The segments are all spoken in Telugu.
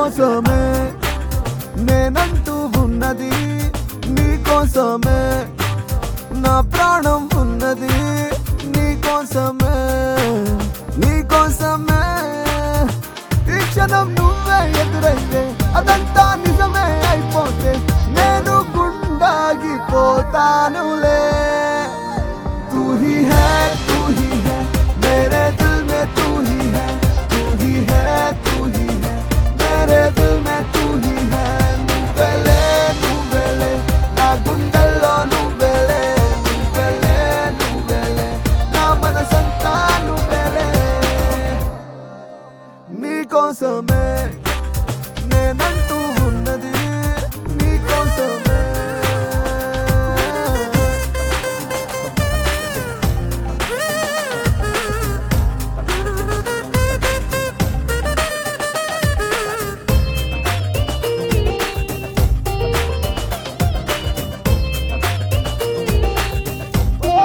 నీకోసమే నేనంటూ ఉన్నది నీకోసమే నా ప్రాణం ఉన్నది నీకోసమే నీకోసమే ఈ క్షణం నువ్వే ఎదురైతే అదంతా నిజమే అయిపోతే నేను గుండాగిపోతానులే तू ही है तू ही है मेरे दिल में तू ही है तू ही है तू ही है मेरे दिल में तू ही है నువ్వెలే నువ్వెలే నా గుండెల్లో నువ్వెలే నువ్వెలే నువ్వెలే నా మనసంతా నువ్వెలే నీకోసమే నేనంటూ ఉన్నది నీకోసమే ఓ,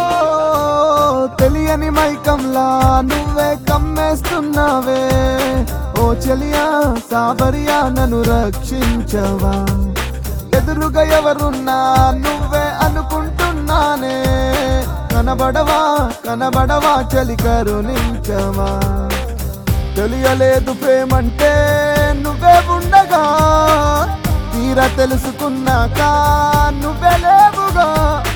తెలియని మైకంలా నువ్వే కమ్మేస్తున్నావే ఓ చెలియా సాబరియా నన్ను రక్షించవా ఎదురుగా ఎవరున్నా నువ్వే అనుకుంటున్నానే కనబడవా కనబడవా చలి కరుణించవా తెలియలేదు ప్రేమంటే నువ్వే ఉండగా తీరా తెలుసుకున్నాక నువ్వే లేవుగా